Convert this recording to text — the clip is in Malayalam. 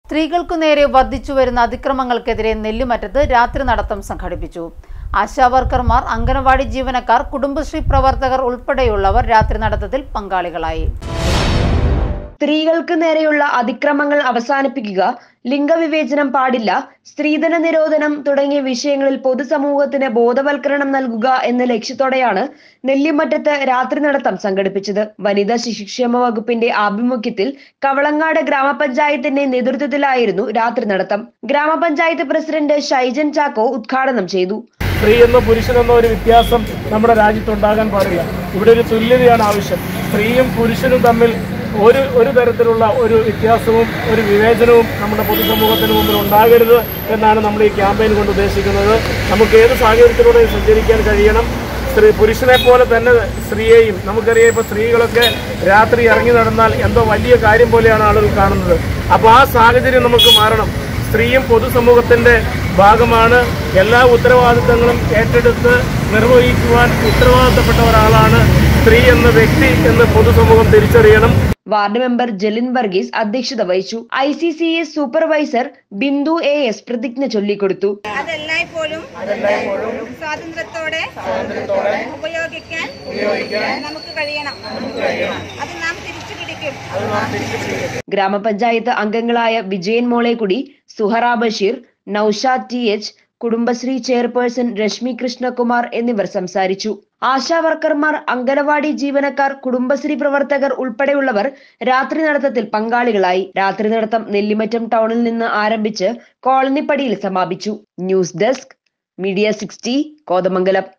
സ്ത്രീകൾക്കു നേരെ വർദ്ധിച്ചു വരുന്ന അതിക്രമങ്ങൾക്കെതിരെ നെല്ലിമറ്റത്ത് രാത്രി നടത്തം സംഘടിപ്പിച്ചു ആശാവർക്കർമാർ അംഗനവാടി ജീവനക്കാർ കുടുംബശ്രീ പ്രവർത്തകർ ഉൾപ്പെടെയുള്ളവർ രാത്രി നടത്തത്തിൽ പങ്കാളികളായി സ്ത്രീകൾക്ക് നേരെയുള്ള അതിക്രമങ്ങൾ അവസാനിപ്പിക്കുക ലിംഗവിവേചനം പാടില്ല സ്ത്രീധന നിരോധനം തുടങ്ങിയ വിഷയങ്ങളിൽ പൊതുസമൂഹത്തിന് ബോധവൽക്കരണം നൽകുക എന്ന ലക്ഷ്യത്തോടെയാണ് നെല്ലിമറ്റത്ത് രാത്രി നടത്തം സംഘടിപ്പിച്ചത് വനിതാ ശിശുക്ഷേമ വകുപ്പിന്റെ ആഭിമുഖ്യത്തിൽ കവളങ്ങാട് ഗ്രാമപഞ്ചായത്തിന്റെ നേതൃത്വത്തിലായിരുന്നു രാത്രി നടത്തം ഗ്രാമപഞ്ചായത്ത് പ്രസിഡന്റ് ഷൈജൻ ചാക്കോ ഉദ്ഘാടനം ചെയ്തു സ്ത്രീ എന്നോ പുരുഷനെന്നോ ഒരു വ്യത്യാസം നമ്മുടെ രാജ്യത്തുണ്ടാകാൻ പാടില്ല ഇവിടെ ഒരു തുല്യതയാണ് ആവശ്യം സ്ത്രീയും പുരുഷനും തമ്മിൽ ഒരു ഒരു തരത്തിലുള്ള ഒരു വ്യത്യാസവും ഒരു വിവേചനവും നമ്മുടെ പൊതുസമൂഹത്തിന് മുമ്പിൽ ഉണ്ടാകരുത് എന്നാണ് നമ്മൾ ഈ ക്യാമ്പയിൻ കൊണ്ട് ഉദ്ദേശിക്കുന്നത് നമുക്ക് ഏത് സാഹചര്യത്തിലൂടെ സഞ്ചരിക്കാൻ കഴിയണം സ്ത്രീ പുരുഷനെ പോലെ തന്നെ സ്ത്രീയെയും നമുക്കറിയാം ഇപ്പോൾ സ്ത്രീകളൊക്കെ രാത്രി ഇറങ്ങി നടന്നാൽ എന്തോ വലിയ കാര്യം പോലെയാണ് ആളുകൾ കാണുന്നത് അപ്പോൾ ആ സാഹചര്യം നമുക്ക് മാറണം സ്ത്രീയും പൊതുസമൂഹത്തിന്റെ ഭാഗമാണ് എല്ലാ ഉത്തരവാദിത്തങ്ങളും ഏറ്റെടുത്ത് നിർവഹിക്കുവാൻ ഉത്തരവാദിത്തപ്പെട്ട ഒരാളാണ് സ്ത്രീ എന്ന വ്യക്തി എന്ന് പൊതുസമൂഹം തിരിച്ചറിയണം വാർഡ് മെമ്പർ ജലിൻ വർഗീസ് അധ്യക്ഷത വഹിച്ചു I C C S supervisor Bindu A S പ്രതിജ്ഞ ചൊല്ലിക്കൊടുത്തു അതെല്ലായ്പ്പോഴും സ്വാതന്ത്ര്യത്തോടെ ഉപയോഗിക്കാൻ നമുക്ക് കഴിയണം അത് നാം തിരിച്ചു പിടിക്കും ഗ്രാമപഞ്ചായത്ത് അംഗങ്ങളായ Vijayan Molekkudi Suhara Basheer Noushad T H Kudumbashree chairperson Rashmi Krishnakumar എന്നിവർ സംസാരിച്ചു ആശാ വർക്കർമാർ അംഗനവാടി ജീവനക്കാർ കുടുംബശ്രീ പ്രവർത്തകർ ഉൾപ്പെടെയുള്ളവർ രാത്രി നടത്തത്തിൽ പങ്കാളികളായി രാത്രി നടത്തം നെല്ലിമറ്റം ടൗണിൽ നിന്ന് ആരംഭിച്ച് കോളനിപ്പടിയിൽ സമാപിച്ചു news desk media sixty Kothamangalam